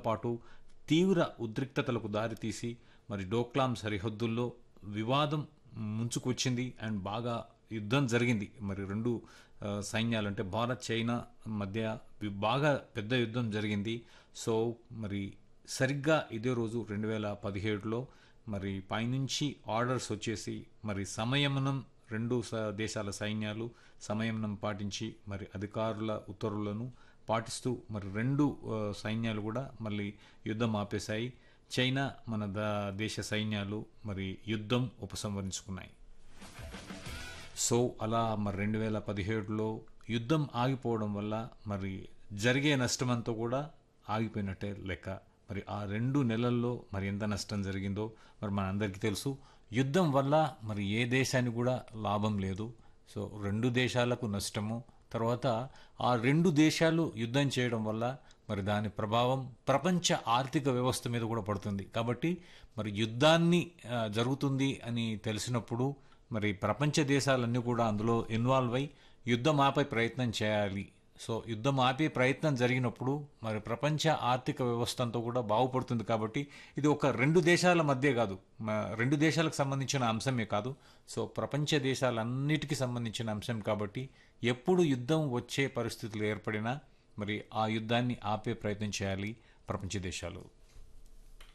పాటు తీవ్ర ఉద్రిక్తతలకు దారితీసి మరి డోక్లాం సరిహద్దుల్లో వివాదం ముంచుకొచ్చింది అండ్ బాగా యుద్ధం జరిగింది మరి రెండు ఆ, సైన్యాలు అంటే భారత్ చైనా మధ్య వి- బాగా పెద్ద యుద్ధం జరిగింది సో మరి సరిగ్గా ఇదే రోజు రెండు వేల పదిహేడులో మరి పైనుంచి ఆర్డర్స్ వచ్చేసి మరి సంయమనం రెండు స- దేశాల సైన్యాలు సంయమనం పాటించి మరి అధికారుల ఉత్తర్వులను పాటిస్తూ మరి రెండు ఆ, సైన్యాలు కూడా మళ్ళీ యుద్ధం ఆపేశాయి చైనా మన ద- దేశ సైన్యాలు మరి యుద్ధం ఉపసంహరించుకున్నాయి సో అలా మరి రెండు వేల పదిహేడులో యుద్ధం ఆగిపోవడం వల్ల మరి జరిగే నష్టమంతా కూడా ఆగిపోయినట్టే లెక్క మరి ఆ రెండు నెలల్లో మరి ఎంత నష్టం జరిగిందో మరి మనందరికీ తెలుసు యుద్ధం వల్ల మరి ఏ దేశానికి కూడా లాభం లేదు సో రెండు దేశాలకు నష్టము తర్వాత ఆ రెండు దేశాలు యుద్ధం చేయడం వల్ల మరి దాని ప్రభావం ప్రపంచ ఆర్థిక వ్యవస్థ మీద కూడా పడుతుంది కాబట్టి మరి యుద్ధాన్ని ఆ, జరుగుతుంది అని తెలిసినప్పుడు మరి ప్రపంచ దేశాలన్నీ కూడా అందులో ఇన్వాల్వ్ అయి యుద్ధం ఆపే ప్రయత్నం చేయాలి సో యుద్ధం ఆపే ప్రయత్నం జరిగినప్పుడు మరి ప్రపంచ ఆర్థిక వ్యవస్థ అంతా కూడా బాగుపడుతుంది కాబట్టి ఇది ఒక రెండు దేశాల మధ్య కాదు మ- రెండు దేశాలకు సంబంధించిన అంశమే కాదు సో ప్రపంచ దేశాలన్నిటికీ సంబంధించిన అంశం కాబట్టి ఎప్పుడు యుద్ధం వచ్చే పరిస్థితులు ఏర్పడినా మరి ఆ యుద్ధాన్ని ఆపే ప్రయత్నం చేయాలి ప్రపంచ దేశాలు